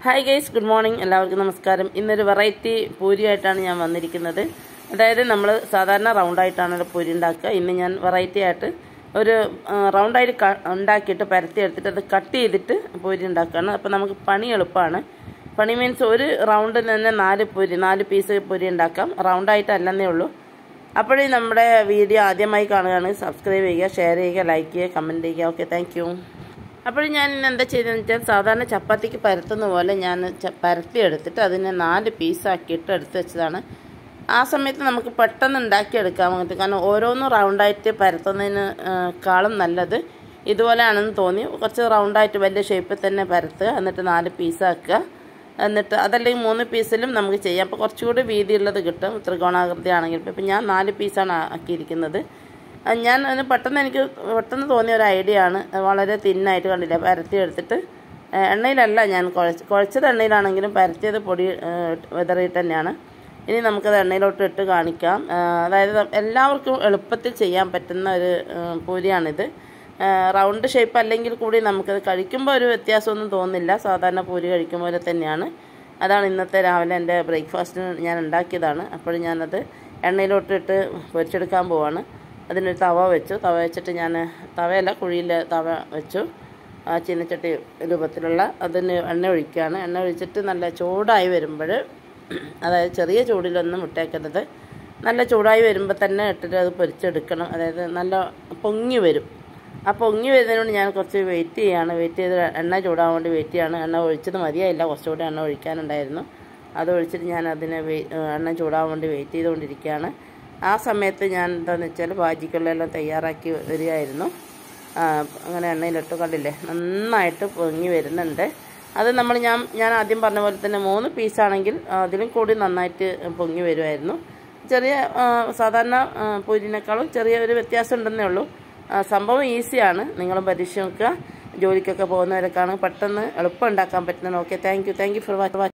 hi guys good morning എല്ലാവർക്കും നമസ്കാരം ഇന്നൊരു വെറൈറ്റി പൂരിയായിട്ടാണ് ഞാൻ വന്നിരിക്കുന്നത് അതായത് നമ്മൾ സാധാരണ റൗണ്ടായിട്ടാണ് പൂരി ഉണ്ടാക്കുക ഇന്ന് ഞാൻ വെറൈറ്റി ആയിട്ട് ഒരു ആ, റൗണ്ടായിട്ട് ക ഉണ്ടാക്കിയിട്ട് പരത്തി എടുത്തിട്ട് അത് കട്ട് ചെയ്തിട്ട് പൂരി ഉണ്ടാക്കുകയാണ് അപ്പോൾ നമുക്ക് പണി എളുപ്പമാണ് പണി മീൻസ് ഒരു റൗണ്ടിൽ തന്നെ നാല് പൂരി നാല് പീസ് പൂരി ഉണ്ടാക്കാം റൗണ്ടായിട്ടല്ലെന്നേ ഉള്ളൂ അപ്പോഴേ നമ്മുടെ വീഡിയോ ആദ്യമായി കാണുകയാണെങ്കിൽ സബ്സ്ക്രൈബ് ചെയ്യുക ഷെയർ ചെയ്യുക ലൈക്ക് ചെയ്യുക കമൻറ്റ് ചെയ്യുക ഓക്കെ താങ്ക് യു അപ്പോൾ ഞാൻ ഇന്ന് എന്താ ചെയ്തതെന്ന് വെച്ചാൽ സാധാരണ ചപ്പാത്തിക്ക് പരത്തുന്ന പോലെ ഞാൻ ച- പരത്തി എടുത്തിട്ട് അതിനെ നാല് പീസാക്കിയിട്ട് എടുത്ത് വെച്ചതാണ് ആ സമയത്ത് നമുക്ക് പെട്ടെന്ന് ഉണ്ടാക്കിയെടുക്കാൻ വേണ്ടിയിട്ട് കാരണം ഓരോന്നും റൗണ്ടായിട്ട് പരത്തുന്നതിന് ആ, കാളും നല്ലത് ഇതുപോലെയാണെന്ന് തോന്നി കുറച്ച് റൗണ്ടായിട്ട് വലിയ ഷേപ്പിൽ തന്നെ പരത്തുക എന്നിട്ട് നാല് പീസാക്കുക എന്നിട്ട് അതല്ലെങ്കിൽ മൂന്ന് പീസിലും നമുക്ക് ചെയ്യാം അപ്പോൾ കുറച്ചുകൂടി വീതിയുള്ളത് കിട്ടും ത്രികോണാകൃതി ആണെങ്കിൽ ഇപ്പം ഞാൻ നാല് പീസാണ് ആക്കിയിരിക്കുന്നത് ആ, ഞാൻ അതിന് പെട്ടെന്ന് എനിക്ക് പെട്ടെന്ന് തോന്നിയ ഒരു ഐഡിയ ആണ് അത് വളരെ തിന്നായിട്ട് കണ്ടില്ല പരത്തി എടുത്തിട്ട് ആ, എണ്ണയിലല്ല ഞാൻ കുഴച്ച് കുഴച്ചത് എണ്ണയിലാണെങ്കിലും പരത്തിയത് പൊടി ആ, വിതറിയിട്ട് തന്നെയാണ് ഇനി നമുക്കത് എണ്ണയിലോട്ട് ഇട്ട് കാണിക്കാം ആ, അതായത് എല്ലാവർക്കും എളുപ്പത്തിൽ ചെയ്യാൻ പറ്റുന്ന ഒരു ആ, പൂരിയാണിത് ആ, റൗണ്ട് ഷേപ്പ് അല്ലെങ്കിൽ കൂടി നമുക്കത് കഴിക്കുമ്പോൾ ഒരു വ്യത്യാസമൊന്നും തോന്നില്ല സാധാരണ പൂരി കഴിക്കും പോലെ തന്നെയാണ് അതാണ് ഇന്നത്തെ രാവിലെ എൻ്റെ ബ്രേക്ക്ഫാസ്റ്റിന് ഞാൻ ഉണ്ടാക്കിയതാണ് അപ്പോൾ ഞാനത് എണ്ണയിലോട്ടിട്ട് പൊരിച്ചെടുക്കാൻ പോവാണ് അതിനൊരു തവ വെച്ചു തവ വെച്ചിട്ട് ഞാൻ തവയല്ല കുഴിയിൽ തവ വെച്ചു ആ ചീനച്ചട്ടി രൂപത്തിലുള്ള അതിന് എണ്ണ ഒഴിക്കുകയാണ് എണ്ണ ഒഴിച്ചിട്ട് നല്ല ചൂടായി വരുമ്പോൾ അതായത് ചെറിയ ചൂടിലൊന്നും ഇട്ടേക്കരുത് നല്ല ചൂടായി വരുമ്പോൾ തന്നെ ഇട്ടിട്ട് അത് പൊരിച്ചെടുക്കണം അതായത് നല്ല പൊങ്ങി വരും ആ പൊങ്ങി വരുന്നതിനോട് ഞാൻ കുറച്ച് വെയിറ്റ് ചെയ്യാണ് വെയിറ്റ് ചെയ്ത് എണ്ണ ചൂടാൻ വേണ്ടി വെയിറ്റ് ചെയ്യാണ് എണ്ണ ഒഴിച്ചത് മതിയായില്ല കുറച്ചുകൂടി എണ്ണ ഒഴിക്കാനുണ്ടായിരുന്നു അത് ഒഴിച്ചിട്ട് ഞാൻ അതിനെ വെയ്- എണ്ണ ചൂടാൻ വേണ്ടി വെയിറ്റ് ചെയ്തുകൊണ്ടിരിക്കുകയാണ് ആ സമയത്ത് ഞാൻ എന്താണെന്ന് വെച്ചാൽ ഭാജിക്കുള്ളതെല്ലാം തയ്യാറാക്കി വരികയായിരുന്നു ആ, അങ്ങനെ എണ്ണയിലിട്ട് കണ്ടില്ലേ നന്നായിട്ട് പൊങ്ങി വരുന്നുണ്ട് അത് നമ്മൾ ഞാൻ ഞാൻ ആദ്യം പറഞ്ഞ പോലെ തന്നെ മൂന്ന് പീസാണെങ്കിൽ അതിലും കൂടി നന്നായിട്ട് പൊങ്ങി വരുമായിരുന്നു ചെറിയ ആ, സാധാരണ ആ, പൂരിനേക്കാളും ചെറിയ ഒരു വ്യത്യാസം ഉണ്ടെന്നേ ഉള്ളൂ ആ, സംഭവം ഈസിയാണ് നിങ്ങളും പരീക്ഷ നോക്കുക ജോലിക്കൊക്കെ പോകുന്നവരൊക്കെയാണ് പെട്ടെന്ന് എളുപ്പം ഉണ്ടാക്കാൻ പറ്റുന്നത് okay thank you thank you for watch